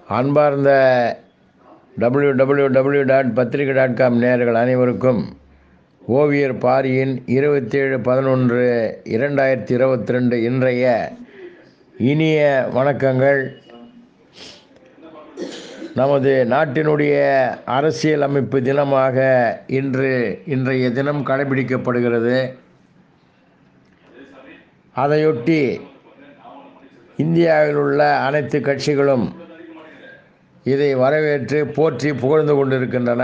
அன்பார்ந்த W W W dot Pathrikai dot com நேயர்கள் அனைவருக்கும் ஓவியர் பாரியின் இருபத்தேழு பதினொன்று இரண்டாயிரத்தி இருபத்தி ரெண்டு இன்றைய இனிய வணக்கங்கள் நமது நாட்டினுடைய அரசியல் அமைப்பு தினமாக இன்று இன்றைய தினம் கடைபிடிக்கப்படுகிறது அதையொட்டி இந்தியாவில் உள்ள அனைத்து கட்சிகளும் இதை வரவேற்று போற்றி புகழ்ந்து கொண்டிருக்கின்றன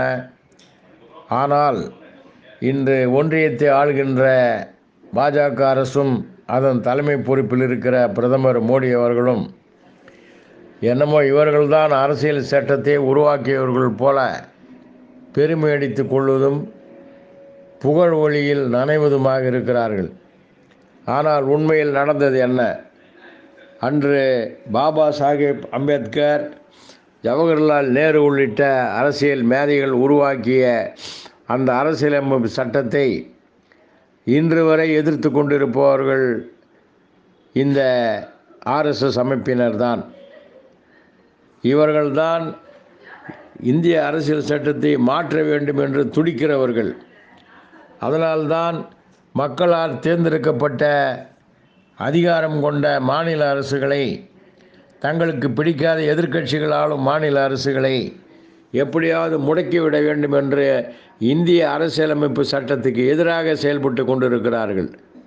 ஆனால் இன்று ஒன்றியத்தை ஆளுகின்ற பாஜக அரசும் அதன் தலைமை பொறுப்பில் இருக்கிற பிரதமர் மோடி அவர்களும் என்னமோ இவர்கள்தான் அரசியல் சட்டத்தை உருவாக்கியவர்கள் போல பெருமை அடித்துக் கொள்வதும் புகழ் ஒளியில் நனைவதுமாக இருக்கிறார்கள் ஆனால் உண்மையில் நடந்தது என்ன அன்று பாபா சாஹேப் அம்பேத்கர் ஜவஹர்லால் நேரு உள்ளிட்ட அரசியல் மேதைகள் உருவாக்கிய அந்த அரசியலமைப்பு சட்டத்தை இன்று வரை எதிர்த்து கொண்டிருப்பவர்கள் இந்த ஆர்எஸ்எஸ் அமைப்பினர் தான் இவர்கள்தான் இந்திய அரசியல் சட்டத்தை மாற்ற வேண்டும் என்று துடிக்கிறவர்கள் அதனால்தான் மக்களால் தேர்ந்தெடுக்கப்பட்ட அதிகாரம் கொண்ட மாநில அரசுகளை தங்களுக்கு பிடிக்காத எதிர்க்கட்சிகளாலும் மாநில அரசுகளை எப்படியாவது முடக்கிவிட வேண்டும் என்று இந்திய அரசியலமைப்பு சட்டத்துக்கு எதிராக செயல்பட்டு கொண்டிருக்கிறார்கள்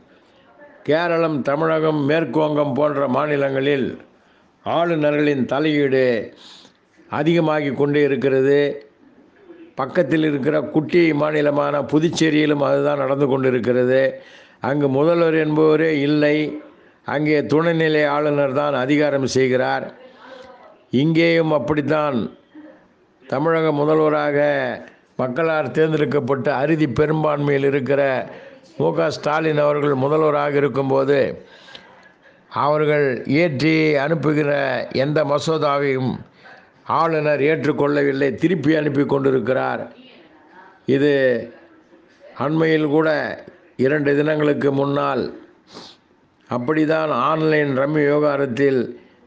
கேரளம் தமிழகம் மேற்குவங்கம் போன்ற மாநிலங்களில் ஆளுநர்களின் தலையீடு அதிகமாகி கொண்டே இருக்கிறது பக்கத்தில் இருக்கிற குட்டி மாநிலமான புதுச்சேரியிலும் அதுதான் நடந்து கொண்டிருக்கிறது அங்கு முதல்வர் என்பவரே இல்லை அங்கே துணைநிலை ஆளுநர் தான் அதிகாரம் செய்கிறார் இங்கேயும் அப்படித்தான் தமிழக முதல்வராக மக்களால் தேர்ந்தெடுக்கப்பட்ட அறுதி பெரும்பான்மையில் இருக்கிற மு க ஸ்டாலின் அவர்கள் முதல்வராக இருக்கும்போது அவர்கள் ஏற்றி அனுப்புகிற எந்த மசோதாவையும் ஆளுநர் ஏற்றுக்கொள்ளவில்லை திருப்பி அனுப்பி கொண்டிருக்கிறார் இது அண்மையில் கூட இரண்டு தினங்களுக்கு முன்னால் அப்படிதான் ஆன்லைன் ரம்மி விவகாரத்தில்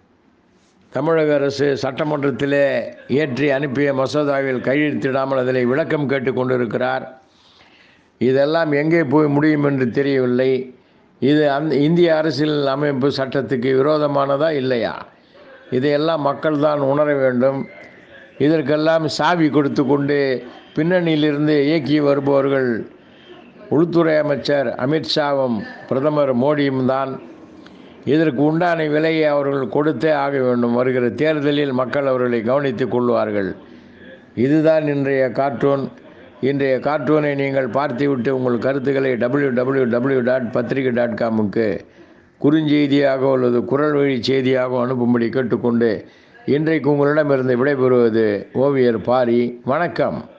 தமிழக அரசு சட்டமன்றத்திலே ஏற்றி அனுப்பிய மசோதாவில் கையெழுத்திடாமல் அதில் விளக்கம் கேட்டு கொண்டிருக்கிறார் இதெல்லாம் எங்கே போய் முடியும் என்று தெரியவில்லை இது அந் இந்திய அரசியல் அமைப்பு சட்டத்துக்கு விரோதமானதா இல்லையா இதையெல்லாம் மக்கள் தான் உணர வேண்டும் இதற்கெல்லாம் சாவி கொடுத்து கொண்டு பின்னணியிலிருந்து இயக்கி வருபவர்கள் உள்துறை அமைச்சர் அமித்ஷாவும் பிரதமர் மோடியும் தான் இதற்கு உண்டான விலையை அவர்கள் கொடுத்தே ஆக வேண்டும் வருகிற தேர்தலில் மக்கள் அவர்களை கவனித்துக் கொள்வார்கள் இதுதான் இன்றைய கார்ட்டூன் இன்றைய கார்ட்டூனை நீங்கள் பார்த்துவிட்டு உங்கள் கருத்துக்களை W W W dot Pathrikai dot காமுக்கு குறுஞ்செய்தியாக அல்லது குரல் வழி செய்தியாக அனுப்பும்படி கேட்டுக்கொண்டு இன்றைக்கு உங்களிடமிருந்து விடைபெறுவது ஓவியர் பாரி வணக்கம்